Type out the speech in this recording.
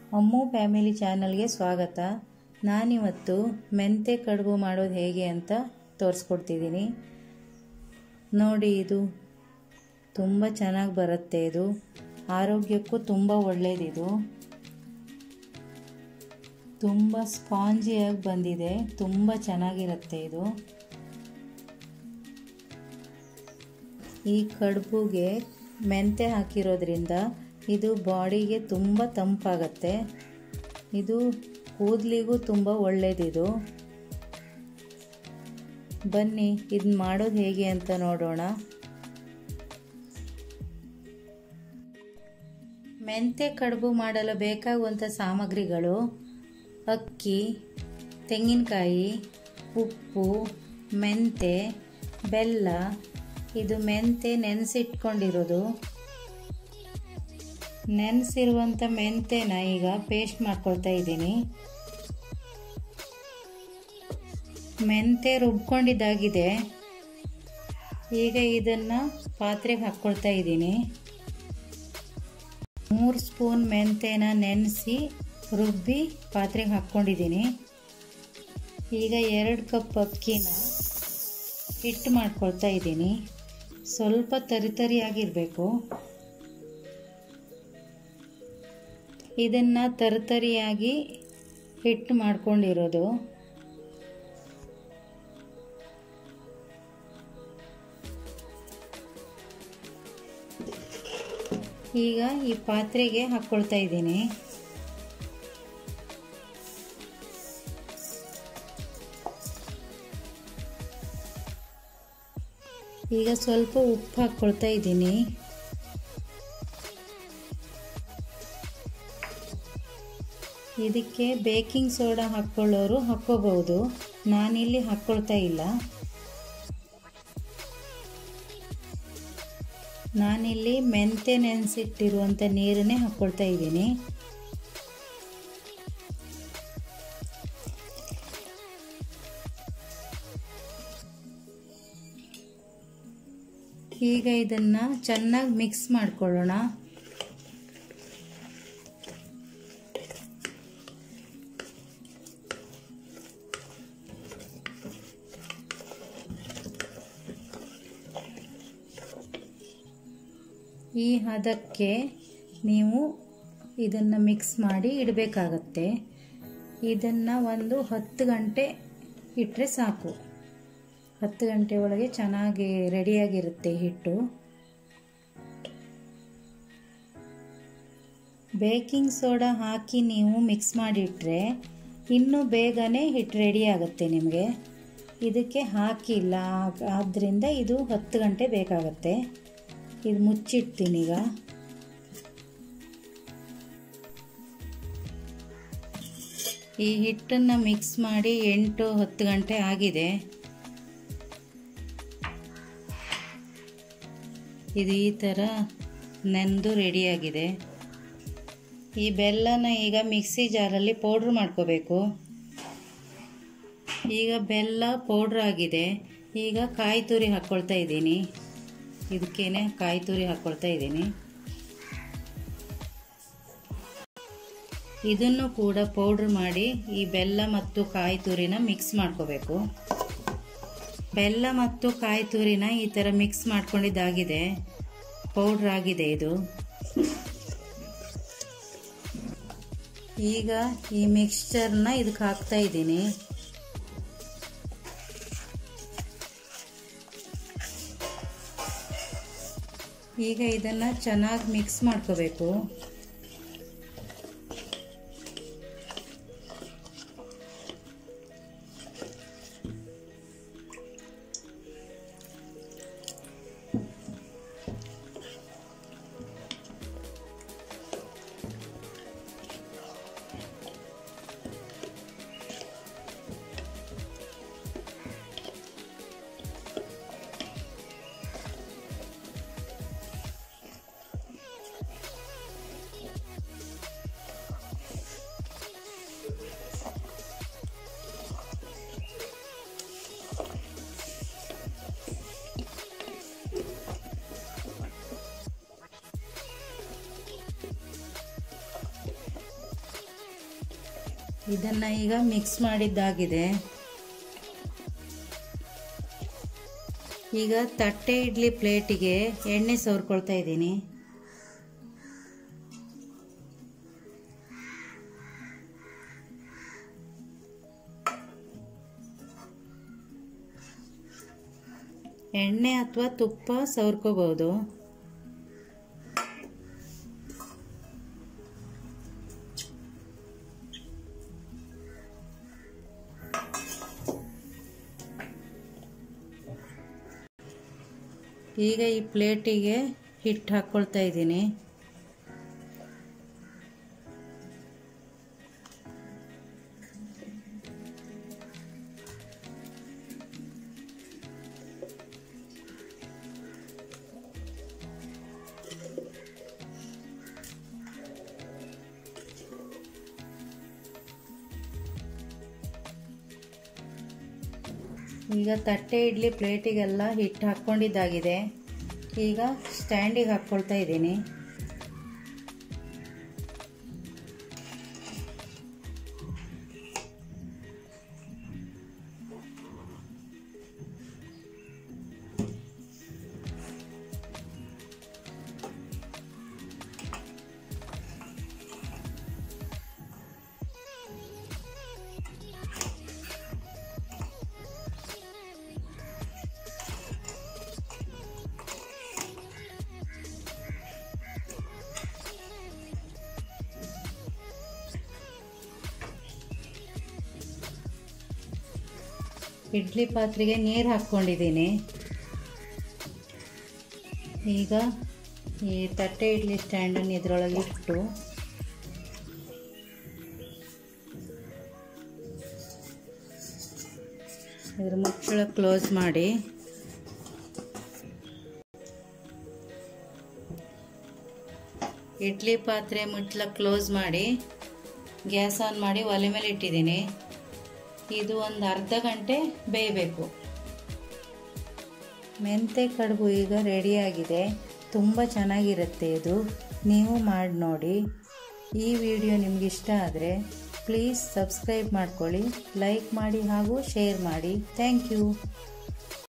ಅಮ್ಮು family ಚಾನಲ್ಗೆ ಸ್ವಾಗತ ನಾನಿವತ್ತು ಮೆಂತೆ ಕಡುಬು ಮಾಡೋದು ಹೇಗೆ ಅಂತ ತೋರಿಸ್ಕೊಡ್ತಿದ್ದೀನಿ ನೋಡಿ ಇದು ತುಂಬ ಚೆನ್ನಾಗಿ ಬರುತ್ತೆ ಇದು ಆರೋಗ್ಯಕ್ಕೂ ತುಂಬ ಒಳ್ಳೆಯದಿದು ತುಂಬ ಸ್ಪಾಂಜಿಯಾಗಿ ಬಂದಿದೆ ತುಂಬ ಚೆನ್ನಾಗಿರುತ್ತೆ ಇದು ಈ ಕಡುಬುಗೆ ಮೆಂತೆ ಹಾಕಿರೋದ್ರಿಂದ ಇದು ಬಾಡಿಗೆ ತುಂಬ ತಂಪಾಗತ್ತೆ ಇದು ಕೂದಲಿಗೂ ತುಂಬ ಒಳ್ಳೆಯದಿದು ಬನ್ನಿ ಇದನ್ನ ಮಾಡೋದು ಹೇಗೆ ಅಂತ ನೋಡೋಣ ಮೆಂತೆ ಕಡುಬು ಮಾಡಲು ಬೇಕಾಗುವಂಥ ಸಾಮಗ್ರಿಗಳು ಅಕ್ಕಿ ತೆಂಗಿನಕಾಯಿ ಉಪ್ಪು ಮೆಂತೆ ಬೆಲ್ಲ ಇದು ಮೆಂತೆ ನೆನೆಸಿಟ್ಕೊಂಡಿರೋದು ನೆನೆಸಿರುವಂಥ ಮೆಂತೆನ ಈಗ ಪೇಸ್ಟ್ ಮಾಡ್ಕೊಳ್ತಾ ಇದ್ದೀನಿ ಮೆಂತೆ ರುಬ್ಕೊಂಡಿದ್ದಾಗಿದೆ ಈಗ ಇದನ್ನು ಪಾತ್ರೆಗೆ ಹಾಕ್ಕೊಳ್ತಾ ಇದ್ದೀನಿ ಮೂರು ಸ್ಪೂನ್ ಮೆಂತೆನ ನೆನೆಸಿ ರುಬ್ಬಿ ಪಾತ್ರೆಗೆ ಹಾಕ್ಕೊಂಡಿದ್ದೀನಿ ಈಗ ಎರಡು ಕಪ್ ಅಕ್ಕಿನ ಹಿಟ್ಟು ಮಾಡ್ಕೊಳ್ತಾ ಇದ್ದೀನಿ ಸ್ವಲ್ಪ ತರಿತರಿಯಾಗಿರಬೇಕು ಇದನ್ನು ತರಿತರಿಯಾಗಿ ಹಿಟ್ಟು ಮಾಡ್ಕೊಂಡಿರೋದು ಈಗ ಈ ಪಾತ್ರೆಗೆ ಹಾಕ್ಕೊಳ್ತಾ ಇದ್ದೀನಿ ಈಗ ಸ್ವಲ್ಪ ಉಪ್ಪು ಹಾಕ್ಕೊಳ್ತಾ ಇದ್ದೀನಿ ಇದಕ್ಕೆ ಬೇಕಿಂಗ್ ಸೋಡಾ ಹಾಕ್ಕೊಳ್ಳೋರು ಹಾಕ್ಕೋಬಹುದು ನಾನಿಲ್ಲಿ ಹಾಕ್ಕೊಳ್ತಾ ಇಲ್ಲ ನಾನಿಲ್ಲಿ ಮೆಂತೆ ನೆನೆಸಿಟ್ಟಿರುವಂಥ ನೀರನ್ನೇ ಹಾಕ್ಕೊಳ್ತಾ ಇದ್ದೀನಿ ಈಗ ಇದನ್ನು ಚೆನ್ನಾಗಿ ಮಿಕ್ಸ್ ಮಾಡ್ಕೊಳ್ಳೋಣ ಈ ಹದಕ್ಕೆ ನೀವು ಇದನ್ನು ಮಿಕ್ಸ್ ಮಾಡಿ ಇಡಬೇಕಾಗತ್ತೆ ಇದನ್ನು ಒಂದು ಹತ್ತು ಗಂಟೆ ಇಟ್ಟರೆ ಸಾಕು ಹತ್ತು ಗಂಟೆ ಒಳಗೆ ಚೆನ್ನಾಗಿ ರೆಡಿಯಾಗಿರುತ್ತೆ ಹಿಟ್ಟು ಬೇಕಿಂಗ್ ಸೋಡಾ ಹಾಕಿ ನೀವು ಮಿಕ್ಸ್ ಮಾಡಿಟ್ರೆ ಇನ್ನೂ ಬೇಗನೆ ಹಿಟ್ಟು ರೆಡಿ ಆಗುತ್ತೆ ನಿಮಗೆ ಇದಕ್ಕೆ ಹಾಕಿಲ್ಲ ಆದ್ದರಿಂದ ಇದು ಹತ್ತು ಗಂಟೆ ಬೇಕಾಗತ್ತೆ ಇದು ಮುಚ್ಚಿಡ್ತೀನಿ ಈಗ ಈ ಹಿಟ್ಟನ್ನು ಮಿಕ್ಸ್ ಮಾಡಿ ಎಂಟು ಹತ್ತು ಗಂಟೆ ಆಗಿದೆ ಇದು ಈ ಥರ ನೆಂದು ರೆಡಿಯಾಗಿದೆ ಈ ಬೆಲ್ಲನ ಈಗ ಮಿಕ್ಸಿ ಜಾರಲ್ಲಿ ಪೌಡ್ರ್ ಮಾಡ್ಕೋಬೇಕು ಈಗ ಬೆಲ್ಲ ಪೌಡ್ರ್ ಆಗಿದೆ ಈಗ ಕಾಯಿ ತುರಿ ಹಾಕ್ಕೊಳ್ತಾ ಇದ್ದೀನಿ ಇದಕ್ಕೇನೆ ಕಾಯಿ ತುರಿ ಹಾಕ್ಕೊಳ್ತಾ ಇದ್ದೀನಿ ಇದನ್ನು ಕೂಡ ಪೌಡ್ರ್ ಮಾಡಿ ಈ ಬೆಲ್ಲ ಮತ್ತು ಕಾಯಿ ತುರಿನ ಮಿಕ್ಸ್ ಮಾಡ್ಕೋಬೇಕು ಬೆಲ್ಲ ಮತ್ತು ಕಾಯಿ ತುರಿನ ಈ ಥರ ಮಿಕ್ಸ್ ಮಾಡ್ಕೊಂಡಿದ್ದಾಗಿದೆ ಪೌಡ್ರ್ ಆಗಿದೆ ಇದು ಈಗ ಈ ಮಿಕ್ಸ್ಚರ್ನ ಇದಕ್ಕೆ ಹಾಕ್ತಾ ಇದ್ದೀನಿ ಈಗ ಇದನ್ನು ಚೆನ್ನಾಗಿ ಮಿಕ್ಸ್ ಮಾಡ್ಕೋಬೇಕು ಇದನ್ನು ಈಗ ಮಿಕ್ಸ್ ಮಾಡಿದ್ದಾಗಿದೆ ಈಗ ತಟ್ಟೆ ಇಡ್ಲಿ ಪ್ಲೇಟಿಗೆ ಎಣ್ಣೆ ಸವರ್ಕೊಳ್ತಾ ಇದ್ದೀನಿ ಎಣ್ಣೆ ಅಥವಾ ತುಪ್ಪ ಸವರ್ಕೋಬಹುದು ಈಗ ಈ ಪ್ಲೇಟಿಗೆ ಹಿಟ್ಟು ಹಾಕ್ಕೊಳ್ತಾ ಇದ್ದೀನಿ ಈಗ ತಟ್ಟೆ ಇಡ್ಲಿ ಪ್ಲೇಟಿಗೆಲ್ಲ ಹಿಟ್ಟು ಹಾಕ್ಕೊಂಡಿದ್ದಾಗಿದೆ ಈಗ ಸ್ಟ್ಯಾಂಡಿಗೆ ಹಾಕ್ಕೊಳ್ತಾ ಇದ್ದೀನಿ ಇಡ್ಲಿ ಪಾತ್ರೆಗೆ ನೀರು ಹಾಕ್ಕೊಂಡಿದ್ದೀನಿ ಈಗ ಈ ತಟ್ಟೆ ಇಡ್ಲಿ ಸ್ಟ್ಯಾಂಡನ್ನು ಇದರೊಳಗೆ ಇಟ್ಟು ಇದ್ರ ಮುಚ್ಚಳ ಕ್ಲೋಸ್ ಮಾಡಿ ಇಡ್ಲಿ ಪಾತ್ರೆ ಮುಚ್ಚಳ ಕ್ಲೋಸ್ ಮಾಡಿ ಗ್ಯಾಸ್ ಆನ್ ಮಾಡಿ ಒಲೆ ಮೇಲೆ ಇಟ್ಟಿದ್ದೀನಿ ಇದು ಒಂದು ಅರ್ಧ ಗಂಟೆ ಬೇಯಬೇಕು ಮೆಂತೆ ಕಡುಬು ಈಗ ರೆಡಿಯಾಗಿದೆ ತುಂಬ ಚೆನ್ನಾಗಿರುತ್ತೆ ಇದು ನೀವು ಮಾಡಿ ನೋಡಿ ಈ ವಿಡಿಯೋ ನಿಮ್ಗೆ ಇಷ್ಟ ಆದರೆ ಪ್ಲೀಸ್ ಸಬ್ಸ್ಕ್ರೈಬ್ ಮಾಡ್ಕೊಳ್ಳಿ ಲೈಕ್ ಮಾಡಿ ಹಾಗೂ ಶೇರ್ ಮಾಡಿ ಥ್ಯಾಂಕ್ ಯು